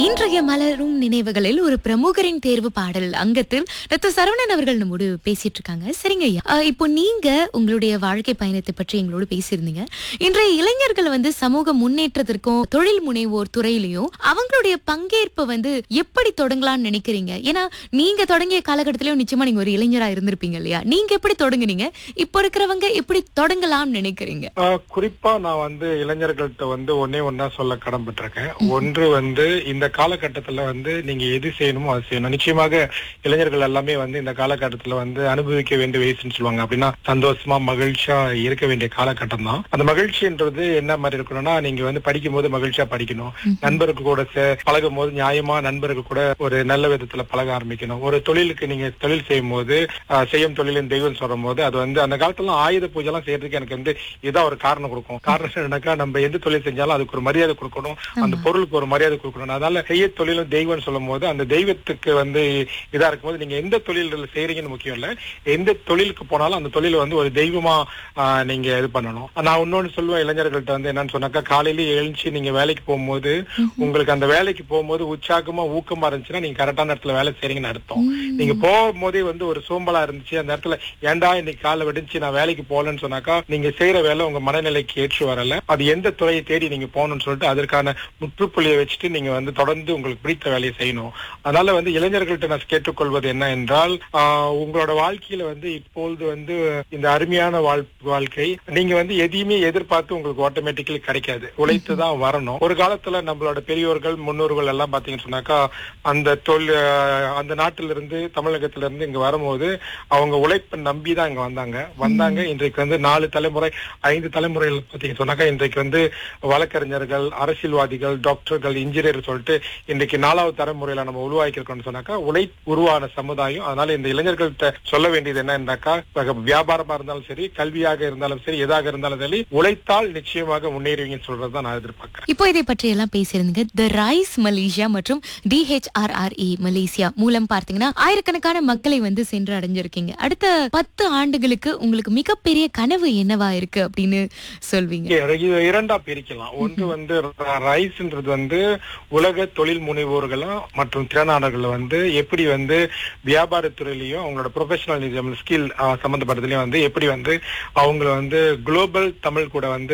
இன்றைய மலரும் நினைவுகளில் ஒரு பிரமுகரின் தேர்வு பாடல் அங்கத்தில் டாக்டர் சரவணன் அவர்கள் நம்மோடு பேசிட்டு இருக்காங்க சரிங்க ஐயா அஹ், இப்போ நீங்க உங்களுடைய வாழ்க்கை பயணத்தை பற்றி எங்களோடு பேசியிருந்தீங்க இன்றைய இளைஞர்கள் வந்து சமூக முன்னேற்றத்திற்கும் தொழில் முனைவோர் துறையிலையும் அவங்களுடைய பங்கேற்பை வந்து எப்படி தொடங்கலாம்னு நினைக்கிறீங்க ஏன்னா நீங்க தொடங்கிய காலகட்டத்திலயும் நிச்சயமா நீங்க ஒரு இளைஞரா இருந்திருப்பீங்க இல்லையா நீங்க எப்படி தொடங்குனீங்க இப்போ இருக்கிறவங்க எப்படி தொடங்கலாம்னு நினைக்கிறீங்க ஆஹ் குறிப்பா நான் வந்து இளைஞர்கள்ட்ட வந்து ஒன்னே ஒன்னா சொல்ல கடன்பட்டிருக்கேன் ஒன்று வந்து இந்த காலகட்டத்துல வந்து நீங்க எது செய்யணுமோ அது செய்யணும் நிச்சயமாக இளைஞர்கள் எல்லாமே வந்து இந்த காலகட்டத்துல வந்து அனுபவிக்க வேண்டிய வயசுன்னு சொல்லுவாங்க அப்படின்னா சந்தோஷமா மகிழ்ச்சியா இருக்க வேண்டிய காலகட்டம் தான் அந்த மகிழ்ச்சின்றது என்ன மாதிரி இருக்கணும்னா நீங்க வந்து படிக்கும் போது மகிழ்ச்சியா படிக்கணும் நண்பர்கள் கூட சே- பழகும் போது நியாயமா நண்பர்கள் கூட ஒரு நல்ல விதத்துல பழக ஆரம்பிக்கணும் ஒரு தொழிலுக்கு நீங்க தொழில் செய்யும் போது ஆஹ் செய்யும் தொழிலின் தெய்வம் சொல்லும் போது அது வந்து அந்த காலத்துல ஆயுத பூஜை எல்லாம் செய்யறதுக்கு எனக்கு வந்து இதான் ஒரு காரணம் கொடுக்கும் காரணம் என்னன்னாக்கா நம்ம எந்த தொழில் செஞ்சாலும் அதுக்கு ஒரு மரியாதை கொடுக்கணும் அந்த பொருளுக்கு ஒரு மரியாதை கொடுக்கணும் அதனால செய்ய தொழிலும் தெய்வம்னு சொல்லும் போது அந்த தெய்வத்துக்கு வந்து இதா இருக்கும்போது நீங்க எந்த தொழில் செய்யறீங்கன்னு முக்கியம் இல்ல எந்த தொழிலுக்கு போனாலும் அந்த தொழில வந்து ஒரு தெய்வமா ஆஹ், நீங்க இது பண்ணணும் நான் இன்னொன்னு சொல்லுவேன் இளைஞர்கள்ட்ட வந்து என்னன்னு சொன்னாக்கா காலையில எழுந்துச்சு நீங்க வேலைக்கு போகும்போது உங்களுக்கு அந்த வேலைக்கு போகும்போது உற்சாகமா ஊக்கமா இருந்துச்சுன்னா நீங்க கரெக்டான இடத்துல வேலை செய்றீங்கன்னு அர்த்தம் நீங்க போகும்போதே வந்து ஒரு சோம்பலா இருந்துச்சு அந்த இடத்துல ஏன்டா இன்னைக்கு காலை வெடிச்சு நான் வேலைக்கு போகலன்னு சொன்னாக்கா நீங்க செய்யற வேலை உங்க மனநிலைக்கு ஏற்று வரல அது எந்த துறையை தேடி நீங்க போகணும்னு சொல்லிட்டு அதற்கான முற்றுப்புள்ளியை வச்சுட்டு நீங்க வந்து தொடர்ந்து உங்களுக்கு பிடித்த வேலையை செய்யணும் அதனால வந்து இளைஞர்கள்ட்ட நான் கேட்டுக்கொள்வது என்ன என்றால் ஆஹ், உங்களோட வாழ்க்கையில வந்து இப்பொழுது வந்து இந்த அருமையான வாழ்- வாழ்க்கை நீங்க வந்து எதையுமே எதிர்பார்த்து உங்களுக்கு ஆட்டோமேட்டிக்கலி கிடைக்காது உழைத்து தான் வரணும் ஒரு காலத்துல நம்மளோட பெரியோர்கள் முன்னோர்கள் எல்லாம் பாத்தீங்கன்னு சொன்னாக்கா அந்த தொழில் அந்த நாட்டில இருந்து தமிழகத்துல இருந்து இங்க வரும்போது அவங்க உழைப்பை நம்பி தான் இங்க வந்தாங்க வந்தாங்க இன்றைக்கு வந்து நாலு தலைமுறை ஐந்து தலைமுறைகள் பாத்தீங்கன்னு சொன்னாக்கா இன்றைக்கு வந்து வழக்கறிஞர்கள் அரசியல்வாதிகள் டாக்டர்கள் இன்ஜினியர் சொல்லிட்டு இன்றைக்கு நாலாவது தலைமுறையில நம்ம உருவாக்கியிருக்கோம்னு சொன்னாக்கா உழை உருவான சமுதாயம் அதனால இந்த இளைஞர்கள்ட்ட சொல்ல வேண்டியது என்னன்னாக்கா இப்ப வியாபாரமா இருந்தாலும் சரி கல்வியாக இருந்தாலும் சரி எதாக இருந்தாலும் சரி உழைத்தால் நிச்சயமாக முன்னேறுவீங்கன்னு சொல்றதுதான் நான் எதிர்பார்க்கிறேன் இப்போ இதை பற்றி எல்லாம் பேசியிருந்தீங்க த ரைஸ் மலேசியா மற்றும் டிஹெச்ஆர்ஆர்இ மலேசியா மூலம் பார்த்தீங்கன்னா ஆயிரக்கணக்கான மக்களை வந்து சென்று அடைஞ்சிருக்கீங்க அடுத்த பத்து ஆண்டுகளுக்கு உங்களுக்கு மிகப்பெரிய கனவு என்னவா இருக்கு அப்படின்னு சொல்வீங்க இங்க இது இரண்டா பிரிக்கலாம் ஒன்று வந்து ரைஸ்ன்றது வந்து உலக தொழில் முனைவோர்களும் மற்றும் திறனாளர்கள் வந்து எப்படி வந்து வியாபாரத்துறையிலையும் அவங்களோட ப்ரொஃபஷனலிசம் ஸ்கில் சம்பந்தப்பட்டதுலயும் வந்து எப்படி வந்து அவங்கள வந்து குளோபல் தமிழ் கூட வந்து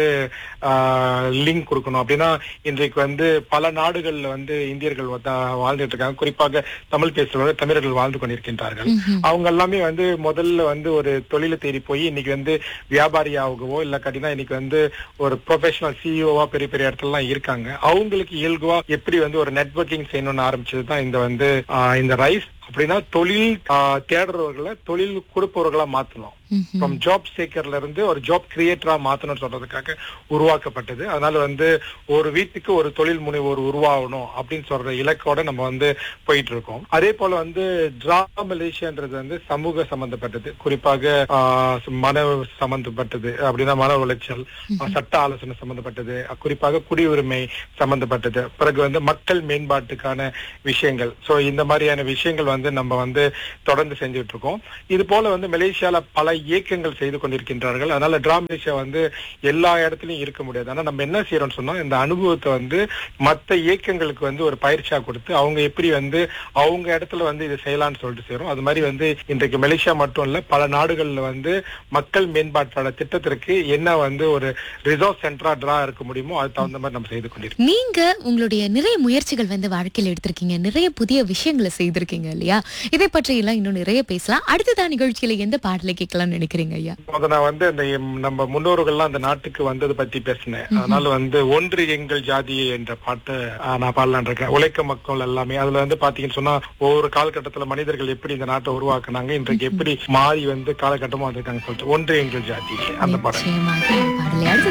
லிங்க் கொடுக்கணும் அப்படின்னா இன்றைக்கு வந்து பல நாடுகள்ல வந்து இந்தியர்கள் வந்து வாழ்ந்துட்டு இருக்காங்க குறிப்பாக தமிழ் பேசுறவங்க தமிழர்கள் வாழ்ந்து கொண்டிருக்கின்றார்கள் அவங்க எல்லாமே வந்து முதல்ல வந்து ஒரு தொழிலை தேடி போய் இன்னைக்கு வந்து வியாபாரியாகவோ இல்ல கட்டினா இன்னைக்கு வந்து ஒரு ப்ரொஃபஷனல் சிஇஓவா பெரிய பெரிய இடத்துலலாம் இருக்காங்க அவங்களுக்கு இயல்புவா எப்படி வந்து ஒரு நெட்வொர்க்கிங் செய்யணும்னு ஆரம்பிச்சது தான் இந்த வந்து ஆஹ், இந்த ரைஸ் அப்படின்னா தொழில் ஆஹ், தேடுறவர்களை தொழில் கொடுப்பவர்களா மாத்தணும் ஃப்ரம் ஜாப் சேக்கர்ல இருந்து ஒரு ஜாப் கிரியேட்டரா மாத்தணும்னு சொல்றதுக்காக உருவாக்கப்பட்டது அதனால வந்து ஒரு வீட்டுக்கு ஒரு தொழில் முனைவோர் உருவாகணும் அப்படின்னு சொல்ற இலக்கோட நம்ம வந்து போயிட்டு இருக்கோம் அதே போல வந்து டிரா மலேசியான்றது வந்து சமூக சம்பந்தப்பட்டது குறிப்பாக ஆஹ், மன சம்பந்தப்பட்டது அப்படின்னா மன உளைச்சல் ஆஹ், சட்ட ஆலோசனை சம்பந்தப்பட்டது அஹ், குறிப்பாக குடியுரிமை சம்பந்தப்பட்டது பிறகு வந்து மக்கள் மேம்பாட்டுக்கான விஷயங்கள் சோ இந்த மாதிரியான விஷயங்கள் வந்து நம்ம வந்து தொடர்ந்து செஞ்சுட்டு இருக்கோம் இது போல வந்து மலேசியால பல இயக்கங்கள் செய்து கொண்டிருக்கின்றார்கள் அதனால டிரா மலேசியா வந்து எல்லா இடத்துலயும் இருக்க முடியாது ஆனா நம்ம என்ன செய்யறோம்னு சொன்னா இந்த அனுபவத்தை வந்து மத்த இயக்கங்களுக்கு வந்து ஒரு பயிற்சியா கொடுத்து அவங்க எப்படி வந்து அவங்க இடத்துல வந்து இது செய்யலாம்னு சொல்லிட்டு செய்யறோம் அது மாதிரி வந்து இன்றைக்கு மலேசியா மட்டும் இல்ல பல நாடுகள்ல வந்து மக்கள் மேம்பாட்டோட திட்டத்திற்கு என்ன வந்து ஒரு ரிசோர்ஸ் சென்டரா டிரா இருக்க முடியுமோ அது தகுந்த மாதிரி நம்ம செய்து கொண்டிருக்கோம் நீங்க உங்களுடைய நிறைய முயற்சிகள் வந்து வாழ்க்கையில எடுத்திருக்கீங்க நிறைய புதிய விஷயங்களை செய்திருக்கீங்க இல்லையா இதை பற்றி எல்லாம் இன்னும் நிறைய பேசலாம் அடுத்ததான் நிகழ்ச்சியில எந்த பாடலை கேட்கலாம்னு நினைக்கிறீங்க ஐயா முத நான் வந்து அந்த எம் நம்ம முன்னோர்கள்லாம் அந்த நாட்டுக்கு வந்தது பத்தி பேசினேன் அதனால வந்து ஒன்று எங்கள் ஜாதி என்ற பாட்டை ஆஹ், நான் பாடலான் இருக்கேன் உழைக்க மக்கள் எல்லாமே அதுல வந்து பாத்தீங்கன்னு சொன்னா ஒவ்வொரு காலகட்டத்துல மனிதர்கள் எப்படி இந்த நாட்டை உருவாக்குனாங்க இன்றைக்கு எப்படி மாறி வந்து காலகட்டமா வந்திருக்காங்க சொல்லிட்டு ஒன்று எங்கள் ஜாதி அந்த பாடல் நிச்சயமாக இந்த பாடலை அடுத்து